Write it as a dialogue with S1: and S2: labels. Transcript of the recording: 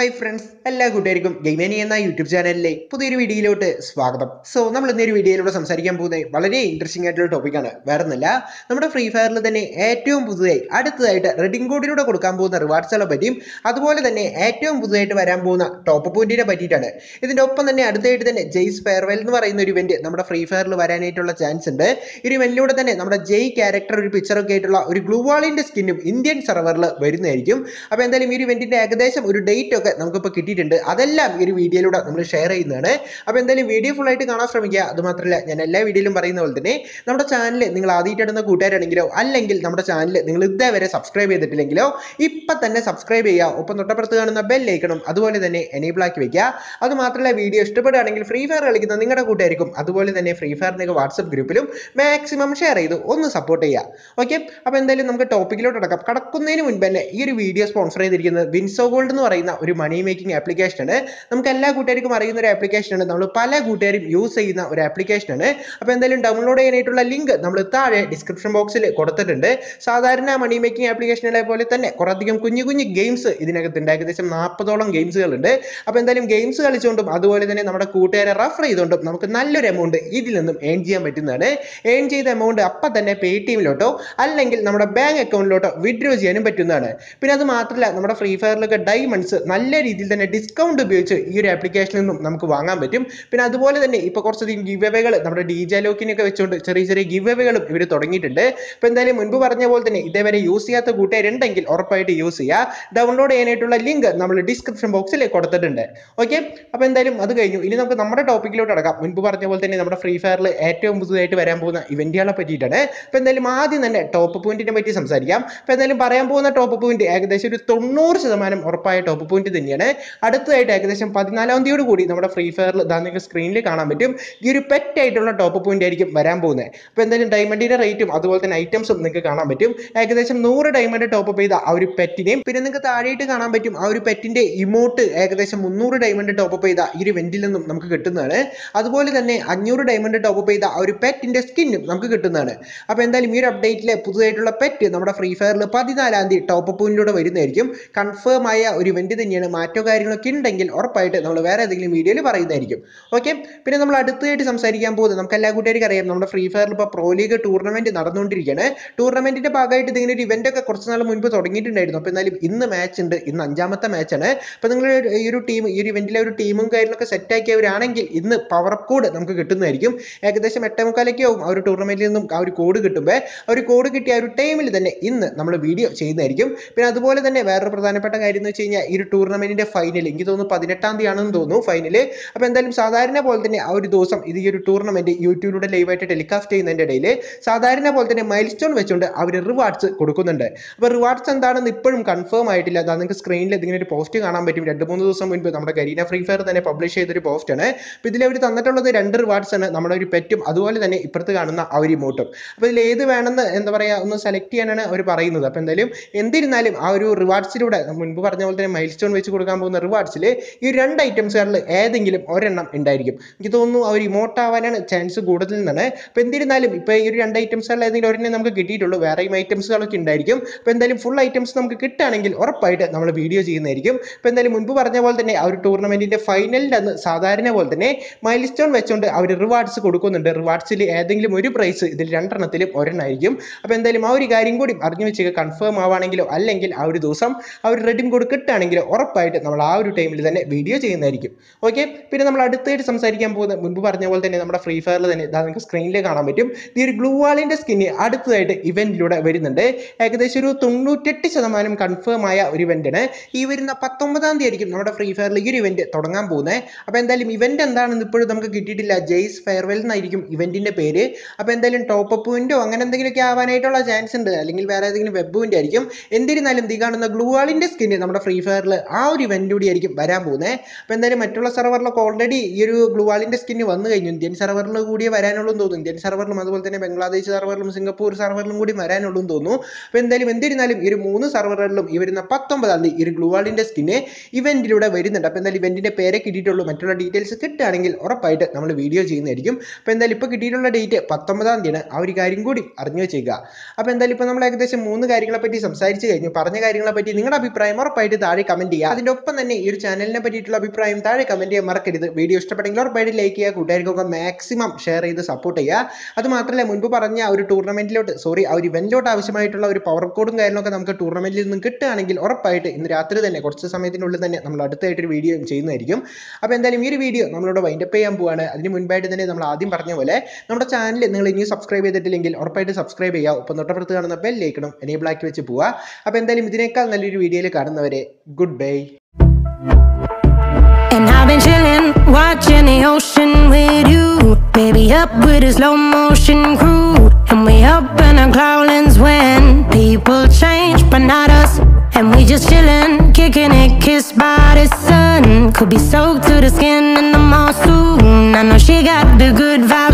S1: Hi friends എല്ലാ കൂട്ടുകാർക്കും ഗെയിമേനി എന്ന യൂട്യൂബ് ചാനലിലെ പുതിയൊരു വീഡിയോയിലോട്ട് സ്വാഗതം സോ നമ്മൾ ഇന്നൊരു വീഡിയോയിലൂടെ സംസാരിക്കാൻ പോകുന്നത് വളരെ ഇൻട്രസ്റ്റിംഗ് ആയിട്ടുള്ള ടോപ്പിക്കാണ് വേറെ ഒന്നുമില്ല നമ്മുടെ ഫ്രീ ഫയറിൽ തന്നെ ഏറ്റവും പുതുതായി അടുത്തതായിട്ട് റെഡിംഗ് കോഡിലൂടെ കൊടുക്കാൻ പോകുന്ന റിവാർഡ്സുകളെ പറ്റിയും അതുപോലെ തന്നെ ഏറ്റവും പുതുതായിട്ട് വരാൻ പോകുന്ന ടോപ്പ് പോയിന്റിനെ പറ്റിയിട്ടാണ് ഇതിന്റെ ഒപ്പം തന്നെ അടുത്തായിട്ട് തന്നെ ജെയ്സ് ഫെയർവെൽ എന്ന് പറയുന്ന ഒരു ഇവന്റ് നമ്മുടെ ഫ്രീ ഫയറിൽ വരാനായിട്ടുള്ള ചാൻസ് ഉണ്ട് ഈ ഒരു ഇവന്റിലൂടെ തന്നെ നമ്മുടെ ജെയ് ക്യാരക്ടർ ഒരു പിക്ചറൊക്കെ ആയിട്ടുള്ള ഒരു ഗ്ലൂവാളിന്റെ സ്കിന്നും ഇന്ത്യൻ സെർവറിൽ വരുന്നതായിരിക്കും അപ്പോൾ എന്തായാലും ഈ ഒരു ഇവന്റിന്റെ ഏകദേശം ഒരു ഡേറ്റ് ഒക്കെ നമുക്കിപ്പോൾ കിട്ടിയിട്ടുണ്ട് അതെല്ലാം ഈ ഒരു വീഡിയോയിലൂടെ നമ്മൾ ഷെയർ ചെയ്യുന്നതാണ് അപ്പോൾ എന്തായാലും വീഡിയോ ഫുൾ ആയിട്ട് കാണാൻ ശ്രമിക്കുക അതുമാത്രമല്ല ഞാൻ എല്ലാ വീഡിയോയിലും പറയുന്ന പോലെ തന്നെ നമ്മുടെ ചാനൽ നിങ്ങൾ ആദ്യമായിട്ട് ഇടുന്ന കൂട്ടുകാരാണെങ്കിലോ അല്ലെങ്കിൽ നമ്മുടെ ചാനൽ നിങ്ങൾ ഇതേവരെ സബ്സ്ക്രൈബ് ചെയ്തിട്ടില്ലെങ്കിലോ ഇപ്പം തന്നെ സബ്സ്ക്രൈബ് ചെയ്യുക ഒപ്പം തൊട്ടപ്പുറത്ത് കാണുന്ന ബെൽ ഐക്കണം അതുപോലെ തന്നെ എനേബിൾ ആക്കി വെക്കുക അത് മാത്രമല്ല വീഡിയോ ഇഷ്ടപ്പെടുകയാണെങ്കിൽ ഫ്രീ ഫയർ കളിക്കുന്ന നിങ്ങളുടെ കൂട്ടുകാർക്കും അതുപോലെ തന്നെ ഫ്രീ ഫയറിൻ്റെ വാട്സപ്പ് ഗ്രൂപ്പിലും മാക്സിമം ഷെയർ ചെയ്ത് ഒന്ന് സപ്പോർട്ട് ചെയ്യുക ഓക്കെ അപ്പോൾ എന്തായാലും നമുക്ക് ടോപ്പിക്കിലോട്ട് അടക്കാം കടക്കുന്നതിന് മുൻപ് തന്നെ ഈ ഒരു വീഡിയോ സ്പോൺസർ ചെയ്തിരിക്കുന്നത് വിൻസോ ഗോൾഡ് എന്ന് പറയുന്ന ഒരു മണി മേക്കിംഗ് ആപ്ലിക്കേഷനാണ് നമുക്ക് എല്ലാ കൂട്ടുകാർക്കും അറിയുന്ന ഒരു ആപ്ലിക്കേഷനാണ് നമ്മൾ പല കൂട്ടുകാരും യൂസ് ചെയ്യുന്ന ഒരു ആപ്ലിക്കേഷനാണ് അപ്പോൾ എന്തായാലും ഡൗൺലോഡ് ചെയ്യാനായിട്ടുള്ള ലിങ്ക് നമ്മൾ താഴെ ഡിസ്ക്രിപ്ഷൻ ബോക്സിൽ കൊടുത്തിട്ടുണ്ട് സാധാരണ മണി മേക്കിംഗ് ആപ്ലിക്കേഷനുകളെ പോലെ തന്നെ കുറേയധികം കുഞ്ഞു കുഞ്ഞു ഗെയിംസ് ഇതിനകത്തുണ്ട് ഏകദേശം നാൽപ്പതോളം ഗെയിംസുകളുണ്ട് അപ്പോൾ എന്തായാലും ഗെയിംസ് കളിച്ചുകൊണ്ടും അതുപോലെ തന്നെ നമ്മുടെ കൂട്ടുകാരെ റഫർ ചെയ്തുകൊണ്ടും നമുക്ക് നല്ലൊരു എമൗണ്ട് ഇതിൽ നിന്നും ഏൺ ചെയ്യാൻ പറ്റുന്നതാണ് ഏൺ ചെയ്ത എമൗണ്ട് അപ്പം തന്നെ പേ ടി എമ്മിലോട്ടോ അല്ലെങ്കിൽ നമ്മുടെ ബാങ്ക് അക്കൗണ്ടിലോട്ടോ വിഡ്രോ ചെയ്യാനും പറ്റുന്നതാണ് പിന്നെ അത് മാത്രമല്ല നമ്മുടെ ഫ്രീ ഫയറിലൊക്കെ ഡയമണ്ട്സ് നല്ല രീതിയിൽ തന്നെ ഡിസ്കൗണ്ട് ഉപയോഗിച്ച് ഈ ഒരു ആപ്ലിക്കേഷനിൽ നിന്നും നമുക്ക് വാങ്ങാൻ പറ്റും പിന്നെ അതുപോലെ തന്നെ ഇപ്പോൾ കുറച്ചധികം ഗിവ് അവകൾ നമ്മുടെ ഡി ജെ ലോക്കിനൊക്കെ വെച്ചുകൊണ്ട് ചെറിയ ചെറിയ ഗിവ് അവകളും ഇവർ തുടങ്ങിയിട്ടുണ്ട് അപ്പോൾ എന്തായാലും മുൻപ് പറഞ്ഞ പോലെ തന്നെ ഇതേവരെ യൂസ് ചെയ്യാത്ത കൂട്ടുകാരുണ്ടെങ്കിൽ ഉറപ്പായിട്ട് യൂസ് ചെയ്യുക ഡൗൺലോഡ് ചെയ്യാനായിട്ടുള്ള ലിങ്ക് നമ്മൾ ഡിസ്ക്രിപ്ഷൻ ബോക്സിൽ കൊടുത്തിട്ടുണ്ട് ഓക്കെ അപ്പോൾ എന്തായാലും അത് കഴിഞ്ഞു ഇനി നമുക്ക് നമ്മുടെ ടോപ്പിക്കിലോട്ട് അടക്കാം മുൻപ് പറഞ്ഞ പോലെ തന്നെ നമ്മുടെ ഫ്രീ ഫയറിൽ ഏറ്റവും പുതുതായിട്ട് വരാൻ പോകുന്ന ഇവന്റുകളെ പറ്റിയിട്ടാണ് അപ്പോൾ എന്തായാലും ആദ്യം തന്നെ ടോപ്പ് പോയിന്റിനെ പറ്റി സംസാരിക്കാം അപ്പോൾ എന്തായാലും പറയാൻ പോകുന്ന ടോപ്പ് പോയിന്റ് ഏകദേശം ഒരു തൊണ്ണൂറ് ശതമാനം ഉറപ്പായ ടോപ്പ് പോയിന്റ് തന്നെയാണ് അടുത്തതായിട്ട് ഏകദേശം പതിനാലാം തീയതി കൂടി നമ്മുടെ ഫ്രീ ഫയറിൽ ഇതാ നിങ്ങൾക്ക് സ്ക്രീനിൽ കാണാൻ പറ്റും ഈ ഒരു പെറ്റ് ആയിട്ടുള്ള ടോപ്പ് പോയിന്റ് ആയിരിക്കും വരാൻ പോകുന്നത് അപ്പോൾ എന്തായാലും ഡയമണ്ടിന്റെ റേറ്റും അതുപോലെ തന്നെ ഐറ്റംസും നിങ്ങൾക്ക് കാണാൻ പറ്റും ഏകദേശം നൂറ് ഡയമണ്ട് ടോപ്പ് ചെയ്ത ആ ഒരു പെറ്റിനെയും പിന്നെ നിങ്ങൾക്ക് താഴെയിട്ട് കാണാൻ പറ്റും ആ ഒരു പെറ്റിന്റെ ഇമോട്ട് ഏകദേശം മുന്നൂറ് ഡയമണ്ട് ടോപ്പ് ചെയ്ത ഈ ഒരു വെന്റിൽ നിന്നും നമുക്ക് കിട്ടുന്നതാണ് അതുപോലെ തന്നെ അഞ്ഞൂറ് ഡയമണ്ട് ടോപ്പ് ചെയ്ത ആ ഒരു പെറ്റിന്റെ സ്കിന്നും നമുക്ക് കിട്ടുന്നതാണ് അപ്പോൾ എന്തായാലും ഈ ഒരു അപ്ഡേറ്റിലെ പുതുതായിട്ടുള്ള പെറ്റ് നമ്മുടെ ഫ്രീ ഫയറിൽ പതിനാലാം തീയതി ടോപ്പ് പോയിന്റിലൂടെ വരുന്നതായിരിക്കും കൺഫേം ആയ ഒരു ഇവന്റ് തന്നെയാണ് മാറ്റോ കാര്യങ്ങളൊക്കെ ഉണ്ടെങ്കിൽ ഉറപ്പായിട്ട് നമ്മൾ വേറെ ഏതെങ്കിലും വീഡിയോയിൽ പറയുന്നതായിരിക്കും ഓക്കെ പിന്നെ നമ്മൾ അടുത്തതായിട്ട് സംസാരിക്കാൻ പോകുന്നത് നമുക്ക് എല്ലാ കൂട്ടുകാർക്കും അറിയാം നമ്മുടെ ഫ്രീ ഫയറിൽ ഇപ്പോൾ പ്രോ ലീഗ് ടൂർണമെന്റ് നടന്നുകൊണ്ടിരിക്കുകയാണ് ടൂർണമെന്റിന്റെ ഭാഗമായിട്ട് ഇതിങ്ങനെ ഒരു ഇവന്റ് ഒക്കെ കുറച്ച് നാൾ മുൻപ് തുടങ്ങിയിട്ടുണ്ടായിരുന്നു അപ്പോൾ എന്നാലും ഇന്ന് മാച്ച് ഉണ്ട് ഇന്ന് അഞ്ചാമത്തെ മാച്ചാണ് അപ്പോൾ നിങ്ങൾ ഈ ഒരു ടീം ഈ ഒരു ഇവന്റിലെ ഒരു ടീമും കാര്യങ്ങളൊക്കെ സെറ്റ് ആക്കിയവരാണെങ്കിൽ ഇന്ന് പവർ കോഡ് നമുക്ക് കിട്ടുന്നതായിരിക്കും ഏകദേശം എട്ടേ മുക്കാലൊക്കെ ആവും ആ ഒരു ടൂർണമെന്റിൽ നിന്നും ആ ഒരു കോഡ് കിട്ടുമ്പോൾ ആ ഒരു കോഡ് കിട്ടിയ ആ ഒരു ടൈമിൽ തന്നെ ഇന്ന് നമ്മൾ വീഡിയോ ചെയ്യുന്നതായിരിക്കും പിന്നെ അതുപോലെ തന്നെ വേറൊരു പ്രധാനപ്പെട്ട കാര്യം എന്ന് വെച്ച് കഴിഞ്ഞാൽ ഈ ഒരു ടൂർണമെന്റിന്റെ ഫൈനൽ എനിക്ക് തോന്നുന്നു പതിനെട്ടാം തീയതി ആണെന്ന് തോന്നുന്നു ഫൈനൽ അപ്പോൾ എന്തായാലും സാധാരണ പോലെ തന്നെ ആ ഒരു ദിവസം ഇത് ഈ ഒരു ടൂർണമെന്റ് യൂട്യൂബിലൂടെ ലൈവായിട്ട് ടെലികാസ്റ്റ് ചെയ്യുന്നതിൻ്റെ ഇടയിൽ സാധാരണ പോലെ തന്നെ മൈൽ സ്റ്റോൺ വെച്ചുകൊണ്ട് അവർ റിവാർഡ്സ് കൊടുക്കുന്നുണ്ട് അപ്പോൾ റിവാർഡ്സ് എന്താണെന്ന് ഇപ്പോഴും കൺഫേം ആയിട്ടില്ല അതാ നിങ്ങൾക്ക് സ്ക്രീനിൽ ഇതിങ്ങനെ ഒരു പോസ്റ്റ് കാണാൻ പറ്റും രണ്ട് മൂന്ന് ദിവസം മുൻപ് നമ്മുടെ കരീന ഫ്രീ ഫയർ തന്നെ പബ്ലിഷ് ചെയ്തൊരു പോസ്റ്റാണ് അപ്പോൾ ഇതിൽ അവർ തന്നിട്ടുള്ളത് രണ്ട് റിവാർഡ്സ് ആണ് നമ്മുടെ ഒരു പെറ്റും അതുപോലെ തന്നെ ഇപ്പുറത്ത് കാണുന്ന ആ ഒരു ഇമോട്ടും അപ്പോൾ ഇതിൽ ഏത് വേണമെന്ന് എന്താ പറയുക ഒന്ന് സെലക്ട് ചെയ്യാനാണ് അവർ പറയുന്നത് അപ്പോൾ എന്തായാലും എന്നിരുന്നാലും ആ ഒരു റിവാർഡ്സിലൂടെ മുൻപ് പറഞ്ഞ പോലെ തന്നെ മൈൽ സ്റ്റോൺ വെച്ച് കൊടുക്കാൻ പോകുന്ന റിവാർഡ്സിൽ ഈ രണ്ട് ഐറ്റംസുകളിൽ ഏതെങ്കിലും ഒരെണ്ണം ഉണ്ടായിരിക്കും എനിക്ക് തോന്നുന്നു ആ ഒരു ഇമോട്ട് ആവാനാണ് ചാൻസ് കൂടുതൽ എന്നാണ് അപ്പോൾ എന്നിരുന്നാലും ഇപ്പോൾ ഈ ഒരു രണ്ട് ഐറ്റംസുകളിൽ ഏതെങ്കിലും ഒരെണ്ണം നമുക്ക് കിട്ടിയിട്ടുള്ളൂ വേറെയും ഐറ്റംസുകളൊക്കെ ഉണ്ടായിരിക്കും അപ്പോൾ എന്തായാലും ഫുൾ ഐറ്റംസ് നമുക്ക് കിട്ടുകയാണെങ്കിൽ ഉറപ്പായിട്ട് നമ്മൾ വീഡിയോ ചെയ്യുന്നതായിരിക്കും അപ്പോൾ എന്തായാലും മുൻപ് പറഞ്ഞ പോലെ തന്നെ ആ ഒരു ടൂർണമെൻറ്റിൻ്റെ ഫൈനലിൻ്റെ അന്ന് സാധാരണ പോലെ തന്നെ മൈൽ സ്റ്റോൺ വെച്ചുകൊണ്ട് അവർ റിവാർഡ്സ് കൊടുക്കുന്നുണ്ട് റിവാർഡ്സിൽ ഏതെങ്കിലും ഒരു പ്രൈസ് ഇതിൽ രണ്ടെണ്ണത്തിലും ഒരെണ്ണമായിരിക്കും അപ്പോൾ എന്തായാലും ആ ഒരു കാര്യം കൂടി അറിഞ്ഞു വെച്ചേക്ക് കൺഫേം ആവുകയാണെങ്കിലോ അല്ലെങ്കിൽ ആ ഒരു ദിവസം ആ ഒരു റെഡിം കോഡ് കിട്ടുകയാണെങ്കിലോ ഉറപ്പായിട്ട് നമ്മൾ ആ ഒരു ടൈമിൽ തന്നെ വീഡിയോ ചെയ്യുന്നതായിരിക്കും ഓക്കെ പിന്നെ നമ്മൾ അടുത്തായിട്ട് സംസാരിക്കാൻ പോകുന്നത് മുൻപ് പറഞ്ഞ പോലെ തന്നെ നമ്മുടെ ഫ്രീ ഫയറിൽ തന്നെ ഇതാ നിങ്ങൾക്ക് സ്ക്രീനിൽ കാണാൻ പറ്റും ഈ ഒരു ഗ്ലൂ വാളിൻ്റെ സ്കിന്ന് അടുത്തതായിട്ട് ഇവന്റിലൂടെ വരുന്നുണ്ട് ഏകദേശം ഒരു തൊണ്ണൂറ്റെട്ട് ശതമാനം കൺഫേം ആയ ഒരു ഇവന്റാണ് ഈ വരുന്ന പത്തൊമ്പതാം തീയതി ആയിരിക്കും നമ്മുടെ ഫ്രീ ഫയറിൽ ഈ ഒരു ഇവന്റ് തുടങ്ങാൻ പോകുന്നത് അപ്പോൾ എന്തായാലും ഇവന്റ് എന്താണെന്ന് ഇപ്പോഴും നമുക്ക് കിട്ടിയിട്ടില്ല ജെയ്സ് ഫെയർവെൽ എന്നായിരിക്കും ഇവന്റിന്റെ പേര് അപ്പോൾ എന്തായാലും ടോപ്പ് പോയിന്റോ അങ്ങനെ എന്തെങ്കിലുമൊക്കെ ആവാനായിട്ടുള്ള ചാൻസ് ഉണ്ട് അല്ലെങ്കിൽ വേറെ ഏതെങ്കിലും വെബ് ആയിരിക്കും എന്നിരുന്നാലും ഈ കാണുന്ന ഗ്ലൂ വാളിൻ്റെ സ്കിന്ന് നമ്മുടെ ഫ്രീ ഫയറിൽ ആ ഒരു ഇവന്റ് കൂടി ആയിരിക്കും വരാൻ പോകുന്നത് അപ്പോൾ എന്തായാലും മറ്റുള്ള സെർവറിലൊക്കെ ഓൾറെഡി ഈ ഒരു ഗ്ലൂ വാളിൻ്റെ സ്കിന്ന് വന്നു കഴിഞ്ഞു ഇന്ത്യൻ സെർവറിൽ കൂടിയേ വരാനുള്ളൂ എന്ന് തോന്നുന്നു ഇന്ത്യൻ സെർവറിലും അതുപോലെ തന്നെ ബംഗ്ലാദേശ് സെർവറിലും സിംഗപ്പൂർ സെർവറിലും കൂടി വരാനുള്ളൂ എന്ന് തോന്നുന്നു അപ്പോൾ എന്തായാലും എന്നിരുന്നാലും ഈ ഒരു മൂന്ന് സെർവറുകളിലും ഈ വരുന്ന പത്തൊമ്പതാം തീയതി ഈ ഒരു ഗ്ലൂ വാളിൻ്റെ സ്കിന്ന് ഇവന്റിലൂടെ വരുന്നുണ്ട് അപ്പോൾ എന്തായാലും ഇവന്റിന്റെ പേരെ കിട്ടിയിട്ടുള്ളൂ മറ്റുള്ള ഡീറ്റെയിൽസ് കിട്ടുകയാണെങ്കിൽ ഉറപ്പായിട്ട് നമ്മൾ വീഡിയോ ചെയ്യുന്നതായിരിക്കും അപ്പോൾ എന്തായാലും ഇപ്പോൾ കിട്ടിയിട്ടുള്ള ഡേറ്റ് പത്തൊമ്പതാം തീയതിയാണ് ആ ഒരു കാര്യം കൂടി അറിഞ്ഞു വെച്ചേക്കുക അപ്പോൾ എന്തായാലും ഇപ്പോൾ നമ്മൾ ഏകദേശം മൂന്ന് കാര്യങ്ങളെ പറ്റി സംസാരിച്ച് കഴിഞ്ഞു പറഞ്ഞ കാര്യങ്ങളെ പറ്റി നിങ്ങളുടെ അഭിപ്രായം ഉറപ്പായിട്ട് താഴെ കമൻറ്റ് ചെയ്യുക അതിന്റെ ഒപ്പം തന്നെ ഈ ഒരു ചാനലിനെ പറ്റിയിട്ടുള്ള അഭിപ്രായം താഴെ കമന്റ് ചെയ്യാൻ മറക്കരുത് വീഡിയോ ഇഷ്ടപ്പെട്ടെങ്കിൽ ഉറപ്പായിട്ട് ലൈക്ക് ചെയ്യുക കൂട്ടുകാർക്കൊക്കെ മാക്സിമം ഷെയർ ചെയ്ത് സപ്പോർട്ട് ചെയ്യുക അത് മാത്രമല്ല മുൻപ് പറഞ്ഞ ആ ഒരു ടൂർണമെന്റിലോട്ട് സോറി ആ ഒരു ഇവന്റിലോട്ട് ആവശ്യമായിട്ടുള്ള ഒരു പവർ കോഡും കാര്യങ്ങളൊക്കെ നമുക്ക് ടൂർണമെന്റിൽ നിന്ന് കിട്ടുകയാണെങ്കിൽ ഉറപ്പായിട്ട് ഇന്ന് രാത്രി തന്നെ കുറച്ച് സമയത്തിനുള്ളിൽ തന്നെ നമ്മൾ അടുത്തായിട്ടൊരു വീഡിയോ ചെയ്യുന്നതായിരിക്കും അപ്പോൾ എന്തായാലും ഈ ഒരു വീഡിയോ നമ്മളിവിടെ വൈൻഡപ്പ് ചെയ്യാൻ പോവാണ് അതിന് മുൻപായിട്ട് തന്നെ നമ്മൾ ആദ്യം പറഞ്ഞ പോലെ നമ്മുടെ ചാനൽ നിങ്ങൾ ഇനിയും സബ്സ്ക്രൈബ് ചെയ്തിട്ടില്ലെങ്കിൽ ഉറപ്പായിട്ട് സബ്സ്ക്ൈബ് ചെയ്യുക ഒപ്പം തൊട്ടപ്പുറത്ത് കാണുന്ന ബെൽ ലൈക്കണം എനേബിൾ ആക്കി വെച്ച് പോവുക അപ്പോൾ എന്തായാലും ഇതിനേക്കാൾ നല്ലൊരു വീഡിയോയിൽ കാണുന്നവരെ good bye
S2: And I've been chillin', watching the ocean with you. Baby, up with a slow motion crew. And we up in our cloudlands when people change, but not us. And we just chillin', kicking it, kissed by the sun. Could be soaked to the skin in the mall soon. I know she got the good vibe.